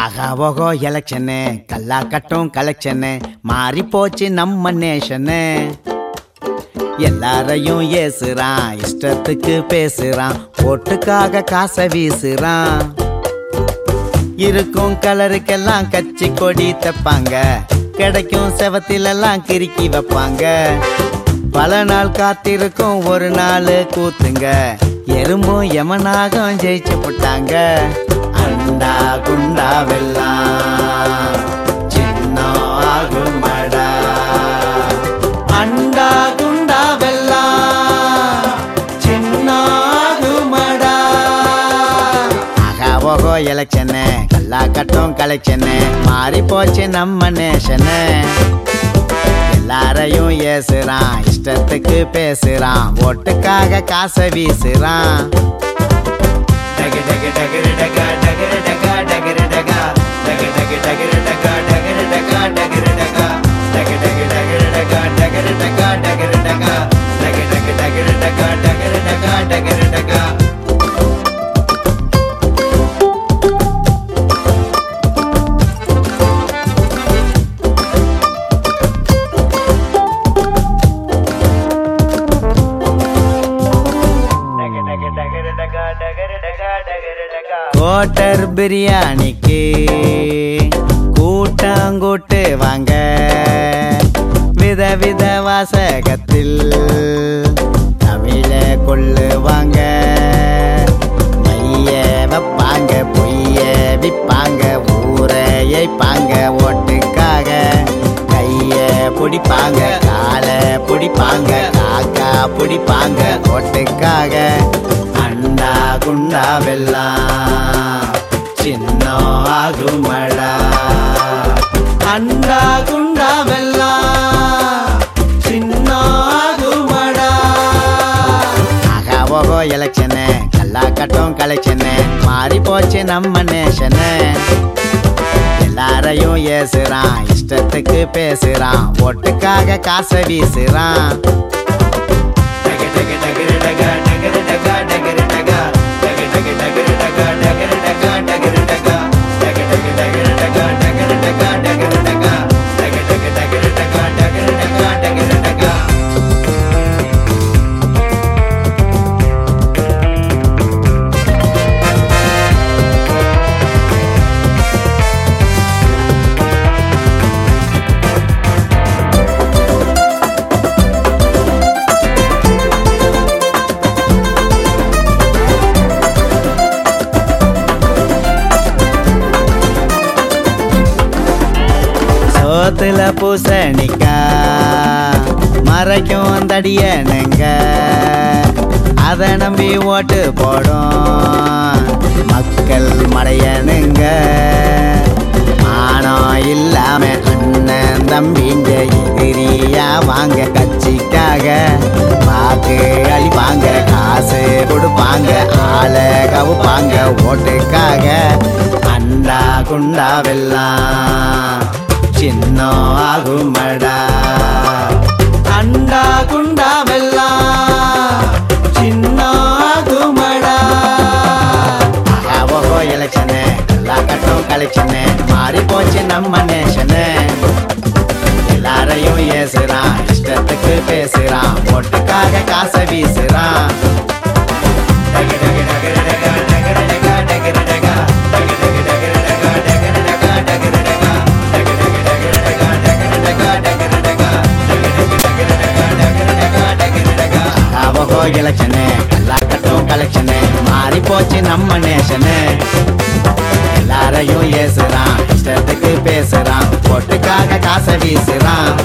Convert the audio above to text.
ஆகா ஓகோ எலெக்ஷனு கல்லா கட்டும் கலெக்ஷனு மாறி போச்சு நம்ம நேஷனு எல்லாரையும் ஏசுறான் இஷ்டத்துக்கு பேசுறான் ஓட்டுக்காக காசை வீசுறான் இருக்கும் கலருக்கெல்லாம் கச்சி கொடி தப்பாங்க கிடைக்கும் செவத்திலெல்லாம் கிறுக்கி வைப்பாங்க பல நாள் காத்திருக்கும் ஒரு நாள் கூத்துங்க எறும்பும் யமனாகம் ஜெயிச்சு போட்டாங்க அண்டா குண்டா வெல்லாம் சின்ன ஆகுமடா அண்டா குண்டா வெல்லாம் சின்ன ஆகுமடா ஆகா ஓகோ எலெக்ஷனு கல்லா கட்டும் கலெக்ஷனு மாறி போச்சு நம்ம நேஷனு எல்லாரையும் ஏசுறான் இஷ்டத்துக்கு பேசுறான் ஓட்டுக்காக காசை வீசுறான் டகு டகு டகுரு டகா, டகுரு டகா, டகுரு டகா. டகு டகு டகுரு டகா, டகுரு டகா, டகுரு டகா. டகு டகு டகுரு டகா, டகுரு டகா, டகுரு டகா. டகு டகு டகுரு டகா, டகுரு டகா, டகுரு டகா. கோட்டர் பிரியாணிக்கு கூட்டாங்கூட்டு வாங்க விதவித வாசகத்தில் தமிழ கொள்ளுவாங்க மைய வைப்பாங்க பொய்ய விப்பாங்க ஊரை ஏய்ப்பாங்க ஓட்டுக்காக கைய பிடிப்பாங்க காலை பிடிப்பாங்க காக்கா பிடிப்பாங்க ஓட்டுக்காக அண்டா குண்டா வெல்லாம் சின்ன ஆகுமடா அண்டா குண்டா வெல்லாம் சின்ன ஆகுமடா ஆகா ஓகோ எலெக்ஷனு கல்லா கட்டும் கலெக்ஷனு மாறி போச்சு நம்ம நேஷனு எல்லாரையும் ஏசுறான் இஷ்டத்துக்கு பேசுறான் ஓட்டுக்காக காசை வீசுறான் டகு டகு டகுரு டகா, டகுரு டகா, டகுரு டகா. டகு டகு டகுரு டகா, டகுரு டகா, டகுரு டகா. டகு டகு டகுரு டகா, டகுரு டகா, டகுரு டகா. டகு டகு டகுரு டகா, டகுரு டகா, டகுரு டகா. சோத்துல பூசணிக்கா மறைக்கும் தடியனுங்க அதை நம்பி ஓட்டு போடும் மக்கள் மடையனுங்க ஆனம் இல்லாம அண்ணன் தம்பிங்க எதிரியா வாங்க கட்சிக்காக வாக்கு அழிப்பாங்க காசு கொடுப்பாங்க ஆளை கவுப்பாங்க ஓட்டுக்காக அண்டா குண்டா வெல்லாம் சின்ன ஆகுமடா அண்டா குண்டா வெல்லாம் சின்ன ஆகுமடா ஓஹோ எலெக்ஷனு எல்லா கட்டும் கலெக்ஷனு மாறி போச்சு நம்ம நேஷனு எல்லாரையும் ஏசுறான் இஷ்டத்துக்கு பேசுறான் ஓட்டுக்காக காசை வீசுறான் டகு டகு டகு டகா, டகு டகா, டகு டகா. டகு டகு டகு டகா, டகு டகா, டகு டகா. டகு டகு டகு டகா, டகு டகா, டகு டகா. டகு டகு டகு டகா, டகு டகா, டகு டகா. அவஹோ எலெக்ஷனு எல்லா கட்டும் கலெக்ஷனு மாறி போச்சு நம்ம நேஷனு எல்லாரையும் ஏசுறான் இஷ்டத்துக்கு பேசுறான் பொட்டுக்காக காசை வீசுறான்